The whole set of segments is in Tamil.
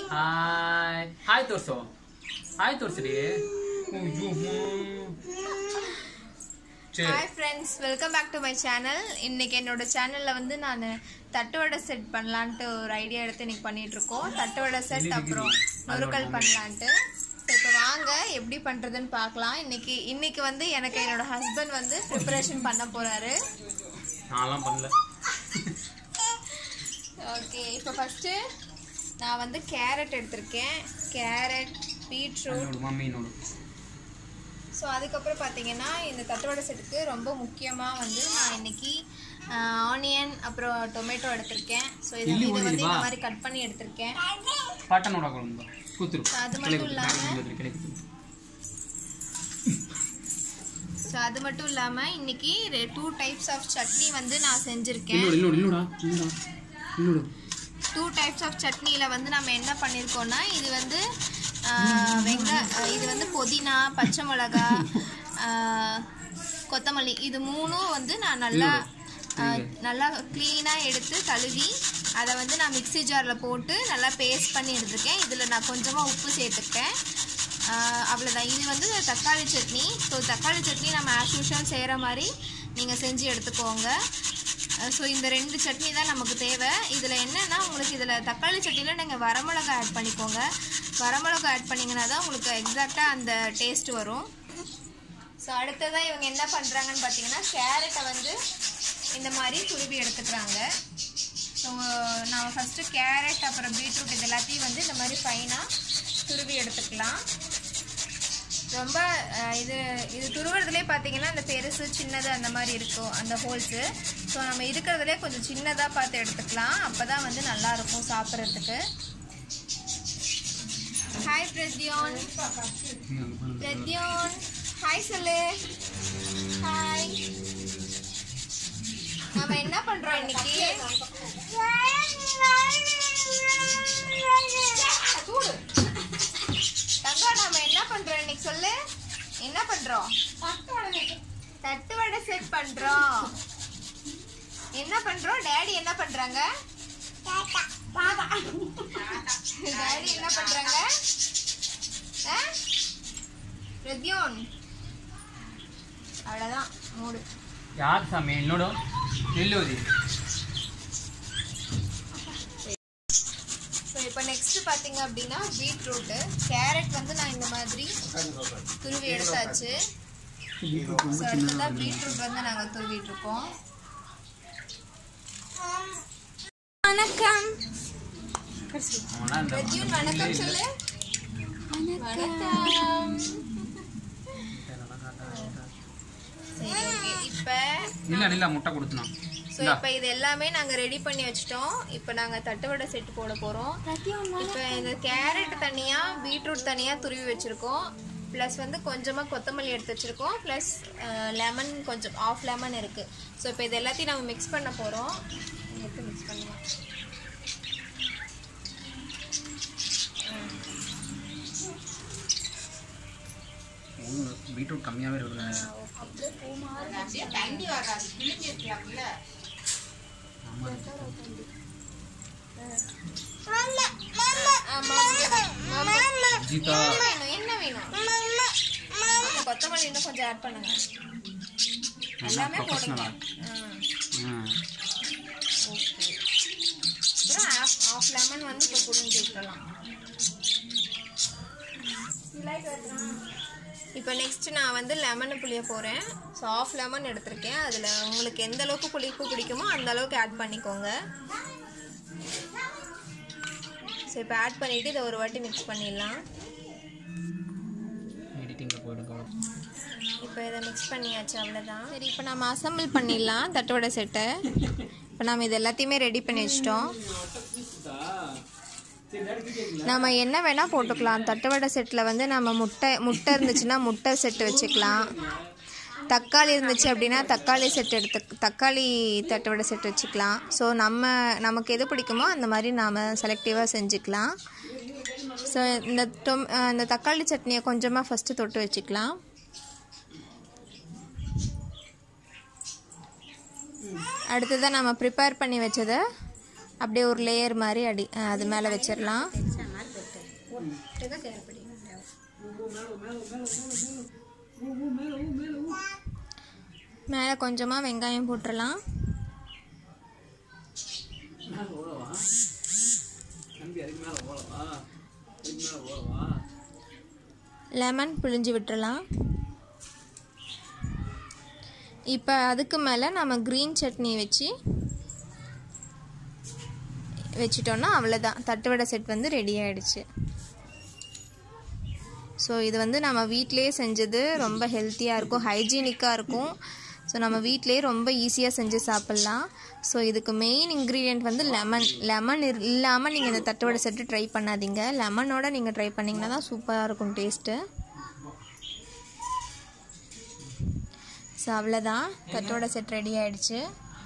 ಹಾಯ್ ಹಾಯ್ ತೋರ್ಸು ಹಾಯ್ ತೋರ್ಸ್ರಿ ಅಯ್ಯೋ சரி hi friends welcome back to my channel இன்னைக்கு என்னோட சேனலில் வந்து நான் தட்டுவடை செட் பண்ணலான்ட்டு ஒரு ஐடியா எடுத்து இன்னைக்கு பண்ணிட்டு இருக்கோம் தட்டுவடை செட் அப்புறம் நுறுக்கல் பண்ணலான்ட்டு ஸோ இப்போ வாங்க எப்படி பண்ணுறதுன்னு பார்க்கலாம் இன்னைக்கு இன்னைக்கு வந்து எனக்கு என்னோட ஹஸ்பண்ட் வந்து ப்ரிப்பரேஷன் பண்ண போகிறாரு நான்லாம் பண்ணல ஓகே இப்போ ஃபஸ்ட்டு நான் வந்து கேரட் எடுத்திருக்கேன் கேரட் பீட்ரூட் ನೋಡು ಮಮ್ಮಿ ನೋಡು ஸோ அதுக்கப்புறம் பார்த்தீங்கன்னா இந்த தட்டுவடை செட்டுக்கு ரொம்ப முக்கியமாக வந்து நான் இன்னைக்கு ஆனியன் அப்புறம் டொமேட்டோ எடுத்திருக்கேன் ஸோ இது ಇಲ್ಲಿ இதை வந்து ಓದಿದೀವಾ? இந்த மாதிரி கட் பண்ணி எடுத்திருக்கேன் ಪಾಠ ನೋಡೋದು ಕೂತಿರು ಅದು ಕೆಳಗೆ மட்டும் ಕೂತ್ರು, ಇಲ್ಲಾಮೆ- ಕೆಳಗೆ ಕೂತ್ರು, ಕೆಳಗೆ ಕೂತ್ರು. ஸோ அது மட்டும் இல்லாமல் இன்னைக்கு டூ டைப்ஸ் ஆஃப் சட்னி வந்து நான் செஞ்சுருக்கேன் ಇಲ್ಲಿ ನೋಡು ಇಲ್ಲಿ ನೋಡು ಇಲ್ಲಿ ನೋಡು ಇಲ್ಲಿ ನೋಡು டூ டைப்ஸ் ஆஃப் சட்னியில் வந்து நம்ம என்ன பண்ணியிருக்கோம்னா இது வந்து வெங்க இது வந்து புதினா பச்சை மிளகா ஆஹ், கொத்தமல்லி இது மூணும் வந்து நான் நல்லா ஆஹ், நல்லா க்ளீனாக எடுத்து கழுவி அதை வந்து நான் மிக்ஸி ஜாரில் போட்டு நல்லா பேஸ்ட் பண்ணி எடுத்துருக்கேன் இதில் நான் கொஞ்சமாக உப்பு சேர்த்துருக்கேன் ஆஹ், அவ்வளோதான் இது வந்து தக்காளி சட்னி ஸோ தக்காளி சட்னி நம்ம ஆஸ் யூஷுவல் செய்கிற மாதிரி நீங்கள் செஞ்சு எடுத்துக்கோங்க ஸோ இந்த ரெண்டு சட்னி தான் நமக்கு தேவை இதில் என்னென்னா உங்களுக்கு இதில் தக்காளி சட்னியில் நீங்கள் வரமிளகா ஆட் பண்ணிக்கோங்க வரமிளகா ஆட் பண்ணிங்கன்னா தான் உங்களுக்கு எக்ஸாக்டாக அந்த டேஸ்ட் வரும் ஸோ அடுத்ததாக இவங்க என்ன பண்ணுறாங்கன்னு பார்த்தீங்கன்னா கேரட்டை வந்து இந்த மாதிரி துருவி எடுத்துக்கிறாங்க ஸோ நான் ஃபஸ்ட்டு கேரட் அப்புறம் பீட்ரூட் இது எல்லாத்தையும் வந்து இந்த மாதிரி ஃபைனாக துருவி எடுத்துக்கலாம் ரொம்ப அஹ், இது இது துருவுறதுலே பார்த்தீங்கன்னா அந்த பெருசு சின்னது அந்த மாதிரி இருக்கும் அந்த ஹோல்ஸு ஸோ நம்ம இருக்கிறதுலே கொஞ்சம் சின்னதாக பார்த்து எடுத்துக்கலாம் அப்போ தான் வந்து நல்லா இருக்கும் சாப்பிட்றதுக்கு ஹாய் பிரத்யோன் பிரத்யோன் ஹாய் சொல்லு ஹாய் நம்ம என்ன பண்ணுறோம் இன்னைக்கு கூடு தங்கம் நம்ம என்ன பண்றோம் இன்னைக்கு சொல்லு என்ன பண்றோம் தட்டு வடை செட் பண்றோம் என்ன பண்றோம் டேடி என்ன பண்றாங்க டேடி என்ன பண்றாங்க ஆ? பிரத்யோன் அவ்வளவுதான் மூடு ಯಾಕೆ ಸ್ವಾಮಿ ಇಲ್ಲಿ ನೋಡು ಎಲ್ಲಿ ಓದಿ ஸோ இப்போ நெக்ஸ்ட் பார்த்தீங்க அப்படின்னா பீட்ரூட்டு கேரட் வந்து நான் இந்த மாதிரி துருவி எடுத்தாச்சு ஸோ அடுத்ததாக பீட்ரூட் வந்து நாங்கள் துருவிட்டு இருக்கோம் வணக்கம் ಅವನ ಅಂದ பிரத்யூன் வணக்கம் சொல்லு வணக்கம் சரி ஓகே இப்போ ಇಲ್ಲ ಇಲ್ಲ ಮುಟ್ಟ ಕೊಡ್ತು ನಾವು ஸோ இப்போ இது எல்லாமே நாங்கள் ரெடி பண்ணி வச்சிட்டோம் இப்போ நாங்கள் தட்டுவடை செட்டு போட போகிறோம் இப்போ இந்த கேரட் தனியாக பீட்ரூட் தனியாக துருவி வச்சுருக்கோம் ப்ளஸ் வந்து கொஞ்சமாக கொத்தமல்லி எடுத்து வச்சுருக்கோம் ப்ளஸ் லெமன் கொஞ்சம் ஆஃப் லெமன் இருக்குது ஸோ இப்போ இது எல்லாத்தையும் நம்ம மிக்ஸ் பண்ண போகிறோம் எடுத்து மிக்ஸ் பண்ணுவோம் ಬೀಟ್ರೂಟ್ ಕಮ್ಮಿಯಾಗೇ ಇರೋದು ஜீதா என்ன வேணும் என்ன வேணும் இந்த கொத்தமல்லி இன்னும் கொஞ்சம் ஆட் பண்ணுங்க எல்லாமே போடுங்க ப்ரொஃபஷனலா ஆ ಹಾಂ ஓகே அப்புறம் ஆஃப் ஆஃப் லெமன் வந்து இப்போ புரிஞ்சு விட்டுறலாம் இப்போ நெக்ஸ்ட் நான் வந்து லெமனை புளிய போகிறேன் ஸோ ஆஃப் லெமன் எடுத்திருக்கேன் அதில் உங்களுக்கு எந்த அளவுக்கு புளிப்பு பிடிக்குமோ அந்த அளவுக்கு ஆட் பண்ணிக்கோங்க ஸோ இப்போ ஆட் பண்ணிவிட்டு இதை ஒரு வாட்டி மிக்ஸ் பண்ணிடலாம் எடிட்டிங்கில் போயிடுங்க இப்போ இதை மிக்ஸ் பண்ணியாச்சு அவ்வளோதான் சரி இப்போ நம்ம அசம்பிள் பண்ணிடலாம் தட்டோட செட்டை இப்போ நம்ம இது எல்லாத்தையுமே ரெடி பண்ணி வச்சிட்டோம் நம்ம என்ன வேணால் போட்டுக்கலாம் தட்டுவடை செட்டில் வந்து நம்ம முட்டை முட்டை இருந்துச்சுன்னா முட்டை செட்டு வச்சுக்கலாம் தக்காளி இருந்துச்சு அப்படின்னா தக்காளி செட் எடுத்து தக்காளி தட்டுவடை செட் வச்சுக்கலாம் ஸோ நம்ம நமக்கு எது பிடிக்குமோ அந்த மாதிரி நாம் செலக்டிவாக செஞ்சுக்கலாம் ஸோ இந்த டொம் இந்த தக்காளி சட்னியை கொஞ்சமாக ஃபஸ்ட்டு தொட்டு வச்சுக்கலாம் அடுத்ததாக நம்ம ப்ரிப்பேர் பண்ணி வச்சதை அப்படியே ஒரு லேயர் மாதிரி அடி அஹ் அது மேலே வச்சிடலாம் போட்டுக்க செயல்படுங்க மேலே கொஞ்சமாக வெங்காயம் போட்டுடலாம் மேலே ஓடவா தம்பி அதுக்கு மேலே ஓடவா அதுக்கு மேலே ஓடவா லெமன் பிழிஞ்சு விட்டுறலாம் இப்போ அதுக்கு மேலே நம்ம க்ரீன் சட்னி வச்சு வச்சிட்டோன்னா அவ்வளோதான் தட்டுவடை செட் வந்து ரெடி ஆயிடுச்சு ஸோ இது வந்து நம்ம வீட்டிலேயே செஞ்சது ரொம்ப ஹெல்த்தியாக இருக்கும் ஹைஜீனிக்காக இருக்கும் ஸோ நம்ம வீட்டிலேயே ரொம்ப ஈஸியாக செஞ்சு சாப்பிட்லாம் ஸோ இதுக்கு மெயின் இன்க்ரீடியன்ட் வந்து லெமன் லெமன் இல்லாமல் நீங்கள் இந்த தட்டுவடை செட்டு ட்ரை பண்ணாதீங்க லெமனோட நீங்கள் ட்ரை பண்ணிங்கன்னா தான் சூப்பராக இருக்கும் டேஸ்ட்டு ஸோ அவ்வளோதான் தட்டோட செட் ரெடி ஆயிடுச்சு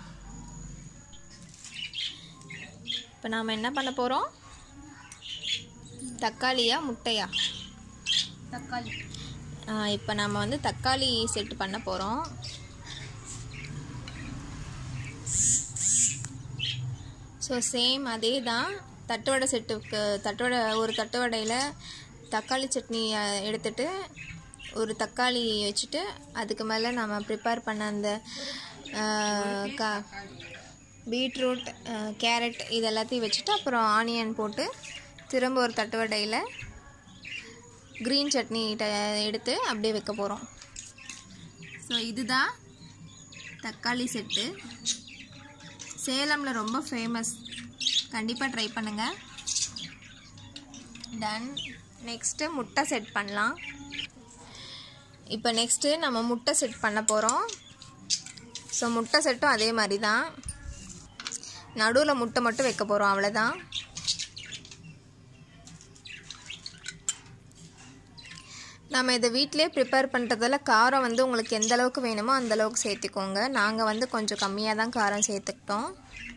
இப்போ நாம் என்ன பண்ண போகிறோம் தக்காளியா முட்டையா தக்காளி இப்போ நம்ம வந்து தக்காளி செட் பண்ண போகிறோம் ஸோ சேம் அதே தான் தட்டுவடை செட்டுக்கு தட்டுவடை ஒரு தட்டுவடையில் தக்காளி சட்னி அஹ், எடுத்துட்டு ஒரு தக்காளி வச்சுட்டு அதுக்கு மேலே நம்ம ப்ரிப்பேர் பண்ண அந்த அஹ், கா பீட்ரூட் கேரட் இது எல்லாத்தையும் வச்சுட்டு அப்புறம் ஆனியன் போட்டு திரும்ப ஒரு தட்டுவடையில் க்ரீன் சட்னி ட- எடுத்து அப்படியே வைக்க போகிறோம் ஸோ இதுதான் தக்காளி செட்டு சேலமில் ரொம்ப ஃபேமஸ் கண்டிப்பாக ட்ரை பண்ணுங்கள் டன் நெக்ஸ்ட்டு முட்டை செட் பண்ணலாம் இப்போ நெக்ஸ்ட்டு நம்ம முட்டை செட் பண்ண போகிறோம் ஸோ முட்டை செட்டும் அதே மாதிரி தான் நடுவில் முட்டை மட்டும் வைக்க போகிறோம் அவ்வளோதான் நம்ம இதை வீட்டிலே ப்ரிப்பேர் பண்ணுறதால காரம் வந்து உங்களுக்கு எந்த அளவுக்கு வேணுமோ அந்த அளவுக்கு சேர்த்துக்கோங்க நாங்கள் வந்து கொஞ்சம் கம்மியாக தான் காரம் சேர்த்துக்கிட்டோம்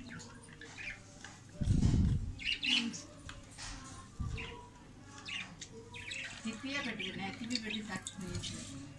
திப்பியே கட்டிக்கிறேன் திப்பி கட்டி சாப்பிட்டு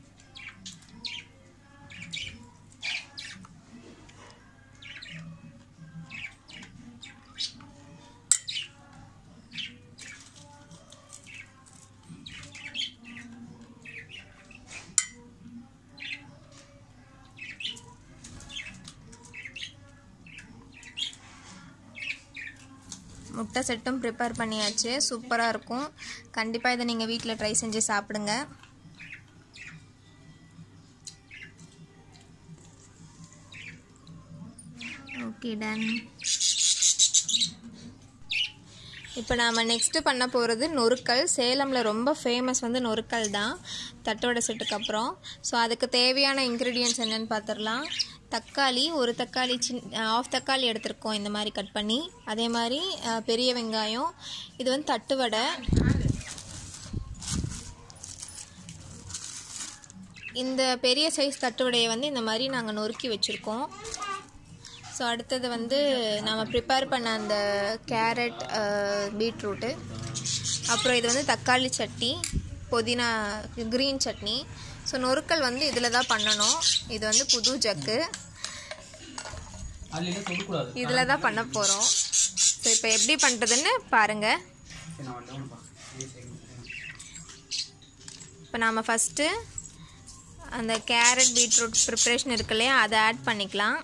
முட்டை செட்டும் ப்ரிப்பேர் பண்ணியாச்சு சூப்பராக இருக்கும் கண்டிப்பாக இதை நீங்கள் வீட்டில் ட்ரை செஞ்சு சாப்பிடுங்க ஓகே டன் இப்போ நாம் நெக்ஸ்ட்டு பண்ண போகிறது நொறுக்கல் சேலமில் ரொம்ப ஃபேமஸ் வந்து நொறுக்கல் தான் தட்டோட செட்டுக்கு அப்புறம் ஸோ அதுக்கு தேவையான இன்க்ரீடியன்ஸ் என்னென்னு பார்த்துடலாம் தக்காளி ஒரு தக்காளி சின் ஆஃப் தக்காளி எடுத்திருக்கோம் இந்த மாதிரி கட் பண்ணி அதே மாதிரி அஹ், பெரிய வெங்காயம் இது வந்து தட்டுவடை இந்த பெரிய சைஸ் தட்டுவடையை வந்து இந்த மாதிரி நாங்கள் நொறுக்கி வச்சுருக்கோம் ஸோ அடுத்தது வந்து நம்ம ப்ரிப்பேர் பண்ண அந்த கேரட் பீட்ரூட்டு அப்புறம் இது வந்து தக்காளி சட்னி புதினா க்ரீன் சட்னி ஸோ நொறுக்கல் வந்து இதில் தான் பண்ணணும் இது வந்து புது ஜக்கு அதில் எதுவும் சொல்லக்கூடாது இதில் தான் பண்ண போகிறோம் ஸோ இப்போ எப்படி பண்ணுறதுன்னு பாருங்கள் சரி நான் டவுன்ப்பா இதே செய்யணும் இப்போ நாம் ஃபஸ்ட்டு அந்த கேரட் பீட்ரூட் ப்ரிப்ரேஷன் இருக்கு இல்லையா அதை ஆட் பண்ணிக்கலாம்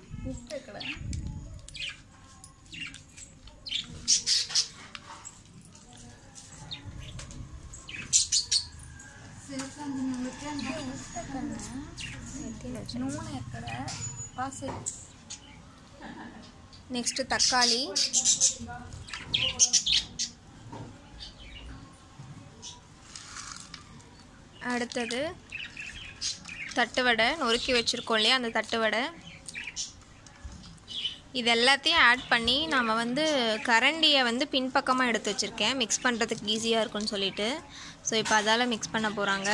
నూనె ఎక్కడ పాసే நெக்ஸ்ட்டு தக்காளி அடுத்தது தட்டுவடை நொறுக்கி வச்சுருக்கோம் இல்லையா அந்த தட்டுவடை இது எல்லாத்தையும் ஆட் பண்ணி நம்ம வந்து கரண்டியை வந்து பின்பக்கமாக எடுத்து வச்சுருக்கேன் மிக்ஸ் பண்ணுறதுக்கு ஈஸியாக இருக்கும்னு சொல்லிட்டு ஸோ இப்போ அதால் மிக்ஸ் பண்ண போகிறாங்க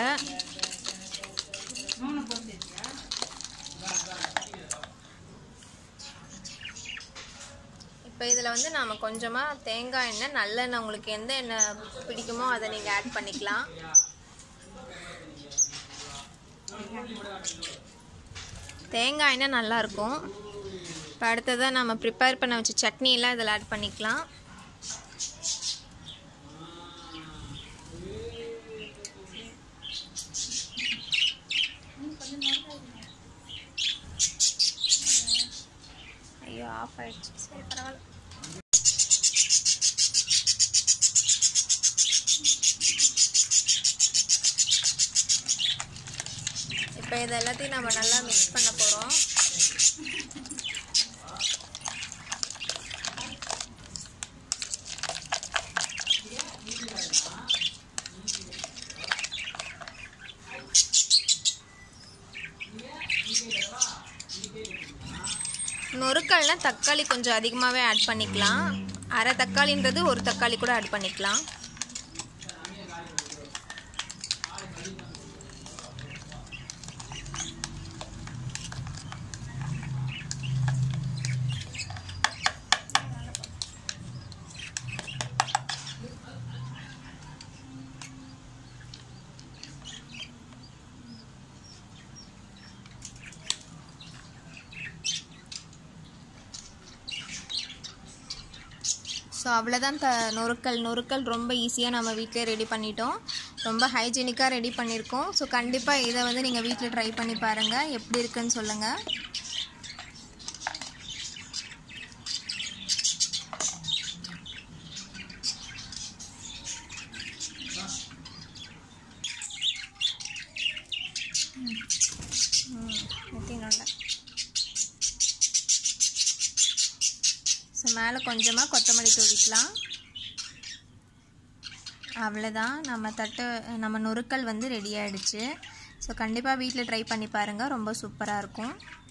నూనె పోసేసా இப்போ இதில் வந்து நாம் கொஞ்சமாக தேங்காய் எண்ணெய் நல்லெண்ணெய் உங்களுக்கு எந்த எண்ணெய் பிடிக்குமோ அதை நீங்கள் ஆட் பண்ணிக்கலாம் தேங்காய் எண்ணெய் நல்லாயிருக்கும் இப்போ அடுத்ததாக நம்ம ப்ரிப்பேர் பண்ண வச்ச சட்னியெல்லாம் இதில் ஆட் பண்ணிக்கலாம் இப்போ இது எல்லாத்தையும் நம்ம நல்லா மிக்ஸ் பண்ண போகிறோம் நொறுக்கல்னா தக்காளி கொஞ்சம் அதிகமாகவே ஆட் பண்ணிக்கலாம் அரை தக்காளின்றது ஒரு தக்காளி கூட ஆட் பண்ணிக்கலாம் ஸோ அவ்வளோதான் த நொறுக்கல் நொறுக்கல் ரொம்ப ஈஸியாக நம்ம வீட்டிலே ரெடி பண்ணிட்டோம் ரொம்ப ஹைஜீனிக்காக ரெடி பண்ணியிருக்கோம் ஸோ கண்டிப்பாக இதை வந்து நீங்கள் வீட்டில் ட்ரை பண்ணி பாருங்கள் எப்படி இருக்குன்னு சொல்லுங்கள் ஊற்றினோண்ட ஸோ மேலே கொஞ்சமாக கொத்தமல்லி தூவிக்கலாம் அவ்வளோதான் நம்ம தட்டு நம்ம நொறுக்கல் வந்து ரெடி ஆகிடுச்சு ஸோ கண்டிப்பாக வீட்டில் ட்ரை பண்ணி பாருங்கள் ரொம்ப சூப்பராக இருக்கும்